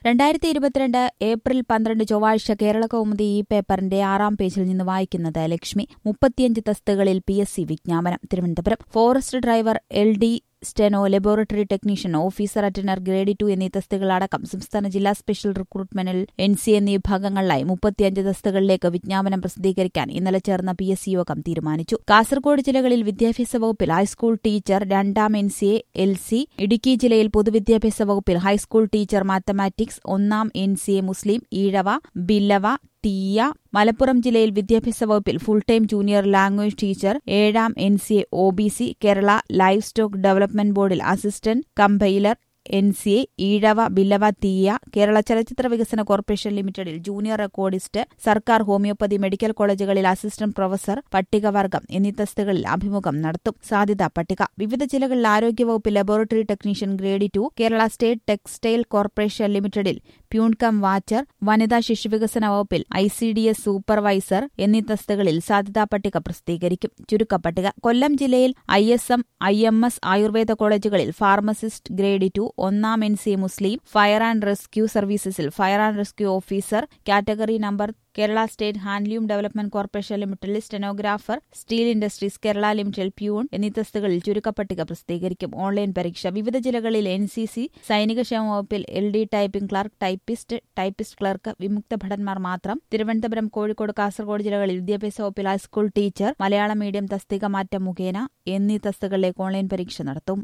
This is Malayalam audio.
രണ്ടായിരത്തി ഇരുപത്തിരണ്ട് ഏപ്രിൽ പന്ത്രണ്ട് ചൊവ്വാഴ്ച കേരള കൗമുദി ഈ പേപ്പറിന്റെ ആറാം പേജിൽ നിന്ന് വായിക്കുന്നത് ലക്ഷ്മി മുപ്പത്തിയഞ്ച് തസ്തികളിൽ പി എസ് സി വിജ്ഞാപനം Thiruvananthapuram forest driver L D steno laboratory technician officer attender grade two എന്നീ തസ്തികളടക്കം സംസ്ഥാന ജില്ലാ സ്പെഷ്യൽ റിക്രൂട്ട്മെന്റിൽ എൻ സി എന്നീ വിഭാഗങ്ങളിലായി മുപ്പത്തിയഞ്ച് തസ്തികളിലേക്ക് വിജ്ഞാപനം പ്രസിദ്ധീകരിക്കാൻ ഇന്നലെ ചേർന്ന പി എസ് സി യോഗം തീരുമാനിച്ചു കാസർഗോഡ് ജില്ലകളിൽ വിദ്യാഭ്യാസ വകുപ്പിൽ ഹൈസ്കൂൾ ടീച്ചർ രണ്ടാം N C A L C Idukki ജില്ലയിൽ പൊതുവിദ്യാഭ്യാസ വകുപ്പിൽ ഹൈസ്കൂൾ ടീച്ചർ മാത്തമാറ്റിക്സ് ഒന്നാം എൻ സി എ മുസ്ലിം ഈഴവ ബില്ലവ ടീയ മലപ്പുറം ജില്ലയിൽ വിദ്യാഭ്യാസ വകുപ്പിൽ full time junior language teacher ഏഴാം N C A O B C Kerala life stock development ബോർഡിൽ assistant compiler N C A Ezhava Billava Thiyya Kerala ചലച്ചിത്ര വികസന കോർപ്പറേഷൻ ലിമിറ്റഡിൽ ജൂനിയർ റെക്കോർഡിസ്റ്റ് സർക്കാർ ഹോമിയോപ്പതി മെഡിക്കൽ കോളേജുകളിൽ അസിസ്റ്റന്റ് പ്രൊഫസർ പട്ടികവർഗം എന്നീ തസ്തികളിൽ അഭിമുഖം നടത്തും സാധ്യതാ പട്ടിക വിവിധ ജില്ലകളിൽ ആരോഗ്യവകുപ്പ് laboratory technician grade two Kerala state textile corporation ലിമിറ്റഡിൽ പ്യൂൺ കം വാച്ചർ വനിതാ ശിശുവികസന വകുപ്പിൽ I C D S supervisor എന്നീ തസ്തികളിൽ സാധ്യതാ പട്ടിക പ്രസിദ്ധീകരിക്കും ചുരുക്കപ്പട്ടിക കൊല്ലം ജില്ലയിൽ I S M I M S Ayurveda കോളേജുകളിൽ ഫാർമസിസ്റ്റ് ഗ്രേഡ് ടു ഒന്നാം എൻ സി മുസ്ലിം ഫയർ ആൻഡ് റെസ്ക്യൂ സർവീസസിൽ fire and rescue officer category number Kerala state handloom development corporation ലിമിറ്റഡിൽ സ്റ്റെനോഗ്രാഫർ സ്റ്റീൽ ഇൻഡസ്ട്രീസ് കേരള ലിമിറ്റഡിൽ പ്യൂൺ എന്നീ തസ്തികളിൽ ചുരുക്കപ്പട്ടിക പ്രസിദ്ധീകരിക്കും ഓൺലൈൻ പരീക്ഷ വിവിധ ജില്ലകളിൽ എൻ സി സി സൈനികക്ഷേമ വകുപ്പിൽ L D typing clerk typist typist clerk വിമുക്ത ഭടന്മാർ മാത്രം തിരുവനന്തപുരം കോഴിക്കോട് കാസർഗോഡ് ജില്ലകളിൽ വിദ്യാഭ്യാസ വകുപ്പിൽ ഹൈസ്കൂൾ ടീച്ചർ മലയാളം മീഡിയം തസ്തിക മാറ്റം മുഖേന എന്നീ തസ്തികളിലേക്ക് ഓൺലൈൻ പരീക്ഷ നടത്തും